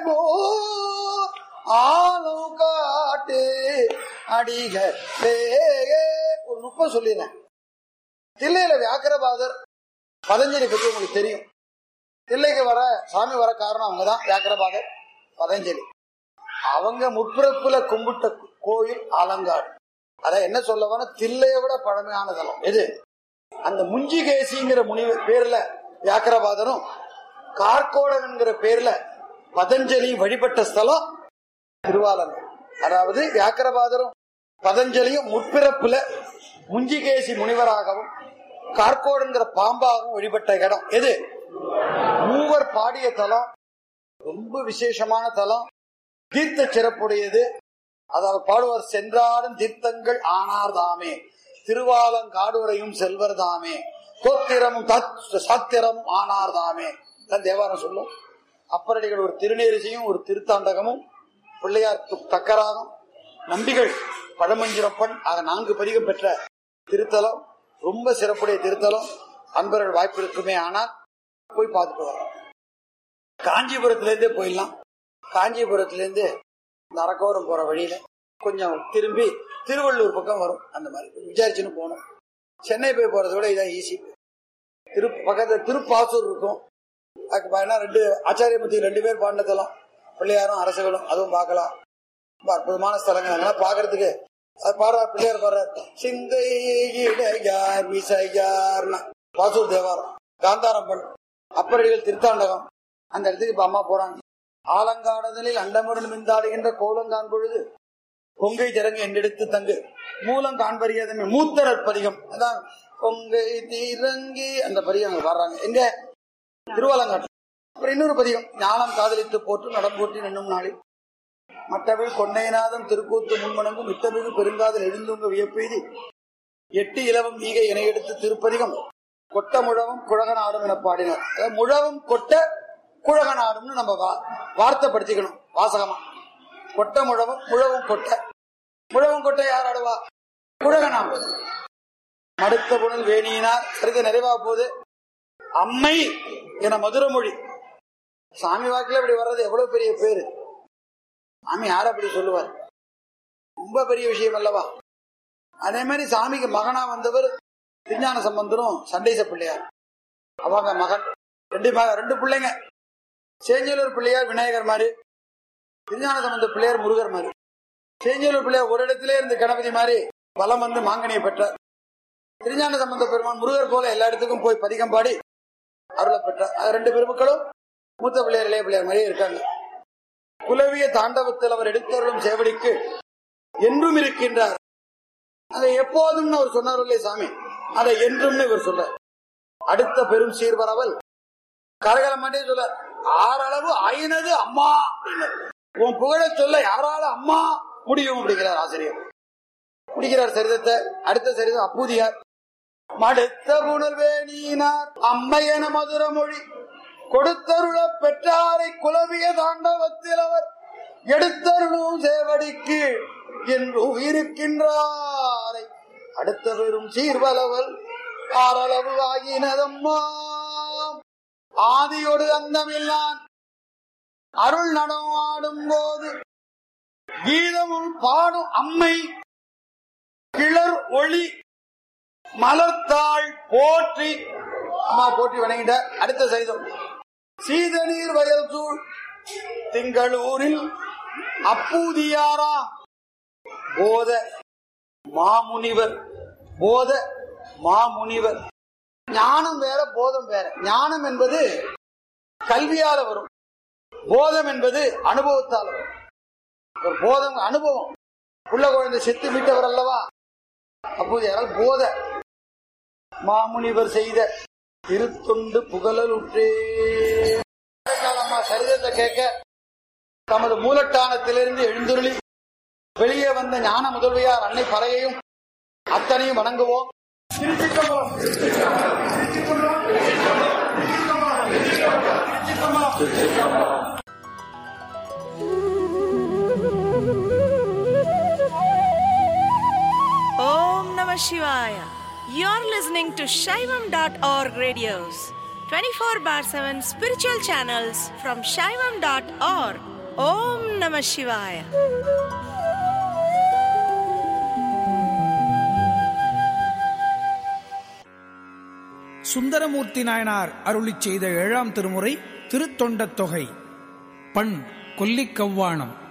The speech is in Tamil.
போ ஆளும் காட்டு அடிக ஒரு நுட்பம் சொல்லிடுறேன் தில்லையில வியாக்கரபாதர் பதஞ்சலி பத்தி உங்களுக்கு தெரியும் தில்லைக்கு வர சாமி வர காரணம் அவங்கதான் வியாக்கரபாதர் பதஞ்சலி அவங்க முற்பிறப்புல கும்பிட்ட கோயில் ஆலங்காடு அதான் என்ன சொல்லவான தில்லையை விட பழமையான தலம் எது அந்த முஞ்சிகேசிங்கிற முனிவர் பேர்ல வியாக்கரபாதரும் கார்கோடகன்கிற பேர்ல பதஞ்சலி வழிபட்ட ஸ்தலம் திருவாலங்காடு அதாவது வியாக்கரபாதரும் பதஞ்சலியும் முற்பிறப்புல முஞ்சிகேசி முனிவராகவும் கார்கோடுங்கிற பாம்பாகவும் வழிபட்ட இடம் எது மூவர் பாடிய தலம் ரொம்ப விசேஷமான தலம் தீர்த்த சிறப்புடையது அதாவது பாடுவார் சென்றாடும் தீர்த்தங்கள் ஆனார் தாமே திருவாலங்காடுரையும் செல்வர் தாமே கோத்திரமும் சாத்திரமும் ஆனார் தாமே தான் தேவாரம் சொல்லும் அப்பரடிகள் ஒரு திருநேரிசையும் ஒரு திருத்தாண்டகமும் பிள்ளையார் தக்கராகம் நம்பிகள் பழமஞ்சிரப்பன் ஆக நான்கு பதிகம் பெற்ற திருத்தலம் ரொம்ப சிறப்புடைய திருத்தலம் அன்பர்கள் வாய்ப்பு இருக்குமே ஆனால் போய் பார்த்துட்டு வரலாம் காஞ்சிபுரத்திலேருந்தே போயிடலாம் காஞ்சிபுரத்திலேருந்து இந்த அரக்கோரம் போற வழியில கொஞ்சம் திரும்பி திருவள்ளூர் பக்கம் வரும் அந்த மாதிரி விசாரிச்சுன்னு போகணும் சென்னை போய் போறதை விட இதான் ஈஸி திரு பக்கத்துல திருப்பாசூர் இருக்கும் அதுக்கு பார்த்தீங்கன்னா ரெண்டு ஆச்சாரியமூர்த்தி ரெண்டு பேர் பாண்டத்தலாம் பிள்ளையாரும் அரசுகளும் அதுவும் பார்க்கலாம் ரொம்ப அற்புதமான ஸ்தலங்கள் அதெல்லாம் பாக்குறதுக்கு அது பாடுற பிள்ளையார் பாடுற சிந்தை யார் மிசையார்னா பாசூர் தேவாரம் காந்தாரம் பண் அப்பரடிகள் திருத்தாண்டகம் அந்த இடத்துக்கு இப்ப அம்மா போறாங்க ஆலங்காடுதலில் அண்டமுடன் மிந்தாடுகின்ற கோலங்கான் பொழுது கொங்கை திறங்க என்றெடுத்து தங்கு மூலம் காண்பறியதன் மூத்தரர் பதிகம் அதான் கொங்கை திறங்கி அந்த பதிகம் அங்க பாடுறாங்க எங்க திருவாலங்காட்டு அப்புறம் இன்னொரு பதிகம் ஞானம் காதலித்து போட்டு நடம் போட்டி நின்னும் நாளில் மற்றவில் கொண்டைநாதம் திருக்கூத்து முன்மணங்கும் மித்தமிகு பெருங்காதல் எழுந்துங்க வியப்பெய்தி எட்டு இலவம் ஈகை என எடுத்து திருப்பதிகம் கொட்ட முழவும் குழகனாடும் என பாடினார் அதாவது முழவும் கொட்ட குழகனாடும்னு நம்ம வா- வார்த்தைப்படுத்திக்கணும் வாசகமா கொட்ட முழவும் முழவும் கொட்ட முழவும் கொட்ட யார் ஆடுவா குழகனாடு மடுத்த புனல் வேணியினார் சரித நிறைவா போது அம்மை என மதுர மொழி சாமி வாக்குல இப்படி வர்றது எவ்வளவு பெரிய பேரு சாமி யார் அப்படி சொல்லுவார் ரொம்ப பெரிய விஷயம் அல்லவா அதே மாதிரி சாமிக்கு மகனா வந்தவர் திருஞான சம்பந்தரும் சண்டேச பிள்ளையார் அவங்க மகன் ரெண்டு மக ரெண்டு பிள்ளைங்க சேஞ்சலூர் பிள்ளையார் விநாயகர் மாதிரி திருஞான சம்பந்த பிள்ளையார் முருகர் மாதிரி சேஞ்சலூர் பிள்ளையார் ஒரு இடத்திலே இருந்து கணபதி மாதிரி பலம் வந்து மாங்கனியை பெற்றார் திருஞான சம்பந்த பெருமான் முருகர் போல எல்லா இடத்துக்கும் போய் பதிகம் பாடி அருளை பெற்றார் அது ரெண்டு பெருமக்களும் மூத்த பிள்ளையார் இளைய பிள்ளையார் மாதிரியே இருக்காங்க குலவிய தாண்டவத்தில் அவர் எடுத்தருளும் சேவடிக்கு என்றும் இருக்கின்றார் அதை எப்போதும்னு அவர் சொன்னார் இல்லையே சாமி அதை என்றும்னு இவர் சொல்றார் அடுத்த பெரும் சீர்வரவல் கரகர மாட்டே சொல்ல ஆறளவு ஐநது அம்மா அப்படின்னார் உன் புகழ சொல்ல யாரால அம்மா முடியும் அப்படிங்கிறார் ஆசிரியர் முடிக்கிறார் சரிதத்தை அடுத்த சரிதம் அப்பூதியார் மடுத்த புனர்வேணியினார் அம்மையன மதுர மொழி கொடுத்தருள பெற்றாரை குலவிய தாண்டவத்தில் அவர் எடுத்தருளும் சேவடிக்கு என்று உயிருக்கின்றாரை அடுத்த பெரும் சீர்வலவல் ஆறளவு ஆகினதம்மா ஆதியோடு அந்தமில்லான் அருள் நடமாடும் போது கீதமும் பாடும் அம்மை கிளர் ஒளி மலர்த்தாள் போற்றி அம்மா போற்றி வணங்கிட்ட அடுத்த சைதம் சீதநீர் வயல் சூழ் திங்களூரில் அப்பூதியாரா போத மாமுனிவர் போத மாமுனிவர் ஞானம் வேற போதம் வேற ஞானம் என்பது கல்வியால வரும் போதம் என்பது அனுபவத்தால் வரும் ஒரு போதம் அனுபவம் உள்ள குழந்தை செத்து மீட்டவர் அல்லவா அப்போது யாரால் போத மாமுனிவர் செய்த திருத்தொண்டு புகழலுற்றே அம்மா சரிதத்தை கேட்க தமது மூலட்டானத்திலிருந்து எழுந்துருளி வெளியே வந்த ஞான முதல்வையார் அன்னை பறையையும் அத்தனையும் வணங்குவோம் திருச்சிற்றம்பலம். Om Namah Shivaya. You're listening to Shaivam.org radios, 24 bar 7 spiritual channels from Shaivam.org. ஓம் நம சிவாய சுந்தரமூர்த்தி நாயனார் அருளிச் செய்த ஏழாம் திருமுறை திருத்தொண்டத் தொகை பண் கொல்லிக்கவ்வாணம்